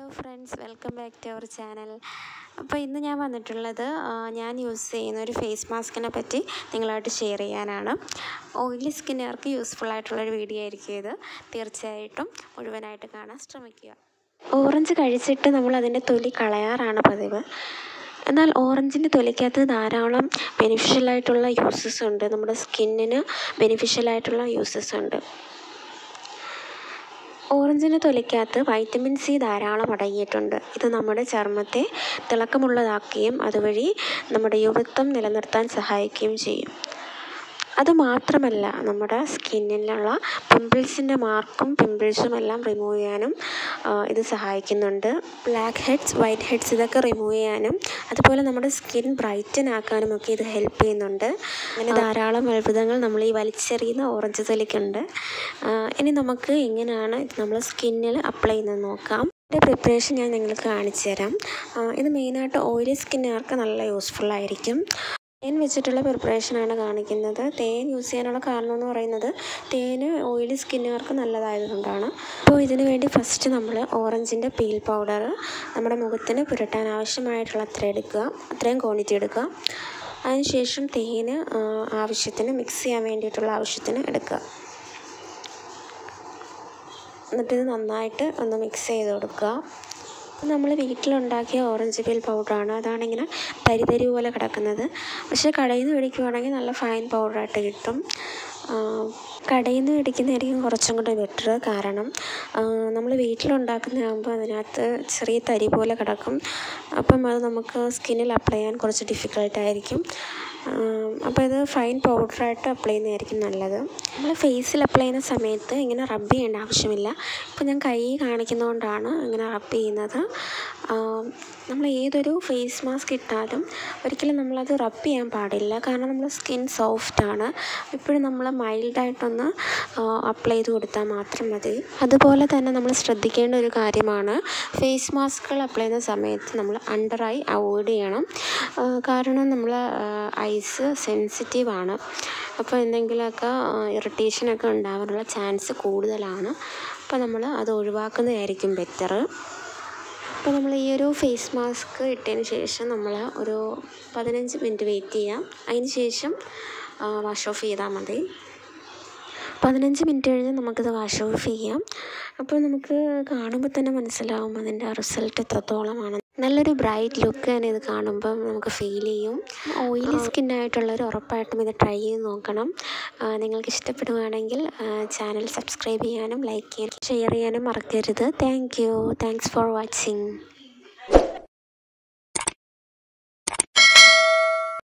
friends welcome back to our channel അപ്പോൾ ഇന്ന് ഞാൻ വന്നിട്ടുള്ളത് ആ, ഞാൻ യൂസ് ചെയ്യുന്ന ഒരു ഫേസ് മാസ്കിനെ പറ്റി നിങ്ങളായിട്ട് ഷെയർ ചെയ്യാനാണ് ഓയിലി സ്കിന്നുകാർക്ക് യൂസ്ഫുൾ ആയിട്ടുള്ളൊരു വീഡിയോ ആയിരിക്കും ഇത് തീർച്ചയായിട്ടും മുഴുവനായിട്ട് കാണാൻ ശ്രമിക്കുക ഓറഞ്ച് കഴിച്ചിട്ട് നമ്മൾ അതിൻ്റെ തൊലി കളയാറാണ് പതിവ് എന്നാൽ ഓറഞ്ചിൻ്റെ തൊലിക്കകത്ത് ധാരാളം ബെനിഫിഷ്യൽ ആയിട്ടുള്ള യൂസസ് ഉണ്ട് നമ്മുടെ സ്കിന്നിന് ബെനിഫിഷ്യൽ ആയിട്ടുള്ള യൂസസ് ഉണ്ട് ഓറഞ്ചിൻ്റെ തൊലിക്കകത്ത് വൈറ്റമിൻ സി ധാരാളം അടങ്ങിയിട്ടുണ്ട് ഇത് നമ്മുടെ ചർമ്മത്തെ തിളക്കമുള്ളതാക്കുകയും അതുവഴി നമ്മുടെ യുവത്വം നിലനിർത്താൻ സഹായിക്കുകയും ചെയ്യും അതുമാത്രമല്ല നമ്മുടെ സ്കിന്നിലുള്ള പിമ്പിൾസിൻ്റെ മാർക്കും പിമ്പിൾസും എല്ലാം റിമൂവ് ചെയ്യാനും ആ, ഇത് സഹായിക്കുന്നുണ്ട് ബ്ലാക്ക് ഹെഡ്സ് വൈറ്റ് ഹെഡ്സ് ഇതൊക്കെ റിമൂവ് ചെയ്യാനും അതുപോലെ നമ്മുടെ സ്കിൻ ബ്രൈറ്റൻ ആക്കാനും ഒക്കെ ഇത് ഹെൽപ്പ് ചെയ്യുന്നുണ്ട് അങ്ങനെ ധാരാളം അത്ഭുതങ്ങൾ നമ്മൾ ഈ വലിച്ചെറിയുന്ന ഓറഞ്ച് തൊലിക്കുണ്ട് ആ, ഇനി നമുക്ക് എങ്ങനെയാണ് ഇത് നമ്മൾ സ്കിന്നിൽ അപ്ലൈ ചെയ്യുന്നത് നോക്കാം ഇതിൻ്റെ പ്രിപ്പറേഷൻ ഞാൻ നിങ്ങൾക്ക് കാണിച്ചു തരാം ആ, ഇത് മെയിനായിട്ട് ഓയിലി സ്കിന്നുകാർക്ക് നല്ല യൂസ്ഫുൾ ആയിരിക്കും തേൻ വെച്ചിട്ടുള്ള പ്രിപ്പറേഷനാണ് കാണിക്കുന്നത് തേൻ യൂസ് ചെയ്യാനുള്ള കാരണം എന്ന് പറയുന്നത് തേന് ഓയിലി സ്കിന്നുകാർക്ക് നല്ലതായതുകൊണ്ടാണ് അപ്പോൾ ഇതിനു വേണ്ടി ഫസ്റ്റ് നമ്മൾ ഓറഞ്ചിൻ്റെ പീൽ പൗഡർ നമ്മുടെ മുഖത്തിന് പുരട്ടാൻ ആവശ്യമായിട്ടുള്ള അത്ര എടുക്കുക അത്രയും ക്വാണ്ടിറ്റി എടുക്കുക അതിനുശേഷം തേന് ആ, ആവശ്യത്തിന് മിക്സ് ചെയ്യാൻ വേണ്ടിയിട്ടുള്ള ആവശ്യത്തിന് എടുക്കുക എന്നിട്ടിത് നന്നായിട്ട് ഒന്ന് മിക്സ് ചെയ്ത് കൊടുക്കുക നമ്മൾ വീട്ടിലുണ്ടാക്കിയ ഓറഞ്ച് പീൽ പൗഡറാണ് അതാണ് ഇങ്ങനെ തരി തരി പോലെ കിടക്കുന്നത് പക്ഷേ കടയിൽ നിന്ന് മേടിക്കുവാണെങ്കിൽ നല്ല ഫൈൻ പൗഡറായിട്ട് കിട്ടും കടയിൽ നിന്ന് മേടിക്കുന്നതായിരിക്കും കുറച്ചും കൂടെ ബെറ്റർ കാരണം നമ്മൾ വീട്ടിലുണ്ടാക്കുന്നതാകുമ്പോൾ അതിനകത്ത് ചെറിയ തരി പോലെ കിടക്കും അപ്പം അത് നമുക്ക് സ്കിന്നിൽ അപ്ലൈ ചെയ്യാൻ കുറച്ച് ഡിഫിക്കൽട്ടായിരിക്കും അപ്പോൾ ഇത് ഫൈൻ പൗഡറായിട്ട് അപ്ലൈ ചെയ്യുന്നതായിരിക്കും നല്ലത് നമ്മൾ ഫേസിൽ അപ്ലൈ ചെയ്യുന്ന സമയത്ത് ഇങ്ങനെ റബ്ബ് ചെയ്യേണ്ട ആവശ്യമില്ല ഇപ്പോൾ ഞാൻ കൈ കാണിക്കുന്നതുകൊണ്ടാണ് ഇങ്ങനെ റബ്ബ് ചെയ്യുന്നത് നമ്മൾ ഏതൊരു ഫേസ് മാസ്ക് ഇട്ടാലും ഒരിക്കലും നമ്മളത് റബ്ബ് ചെയ്യാൻ പാടില്ല കാരണം നമ്മുടെ സ്കിൻ സോഫ്റ്റാണ് എപ്പോഴും നമ്മൾ മൈൽഡായിട്ടൊന്ന് അപ്ലൈ ചെയ്ത് കൊടുത്താൽ മാത്രം മതി അതുപോലെ തന്നെ നമ്മൾ ശ്രദ്ധിക്കേണ്ട ഒരു കാര്യമാണ് ഫേസ് മാസ്കുകൾ അപ്ലൈ ചെയ്യുന്ന സമയത്ത് നമ്മൾ അണ്ടർ ഐ അവോയ്ഡ് ചെയ്യണം ആ, കാരണം നമ്മൾ ഐസ് സെൻസിറ്റീവ് ആണ് അപ്പോൾ എന്തെങ്കിലുമൊക്കെ ഇറിറ്റേഷനൊക്കെ ഉണ്ടാകാനുള്ള ചാൻസ് കൂടുതലാണ് അപ്പോൾ നമ്മൾ അത് ഒഴിവാക്കുന്നതായിരിക്കും ബെറ്റർ അപ്പോൾ നമ്മൾ ഈ ഒരു ഫേസ് മാസ്ക് ഇട്ടതിന് ശേഷം നമ്മൾ ഒരു പതിനഞ്ച് മിനിറ്റ് വെയിറ്റ് ചെയ്യാം അതിന് ശേഷം വാഷ് ഓഫ് ചെയ്താൽ മതി പതിനഞ്ച് മിനിറ്റ് കഴിഞ്ഞ് നമുക്കിത് വാഷ് ഓഫ് ചെയ്യാം അപ്പോൾ നമുക്ക് കാണുമ്പോൾ തന്നെ മനസ്സിലാവും അതിൻ്റെ റിസൾട്ട് എത്രത്തോളമാണ് നല്ലൊരു ബ്രൈറ്റ് ലുക്ക് തന്നെ ഇത് കാണുമ്പോൾ നമുക്ക് ഫീൽ ചെയ്യും ഓയിലി സ്കിന്നായിട്ടുള്ളവർ ഉറപ്പായിട്ടും ഇത് ട്രൈ ചെയ്ത് നോക്കണം ആ, നിങ്ങൾക്ക് ഇഷ്ടപ്പെടുകയാണെങ്കിൽ ചാനൽ സബ്സ്ക്രൈബ് ചെയ്യാനും ലൈക്ക് ചെയ്യാനും ഷെയർ ചെയ്യാനും മറക്കരുത് thank you thanks for watching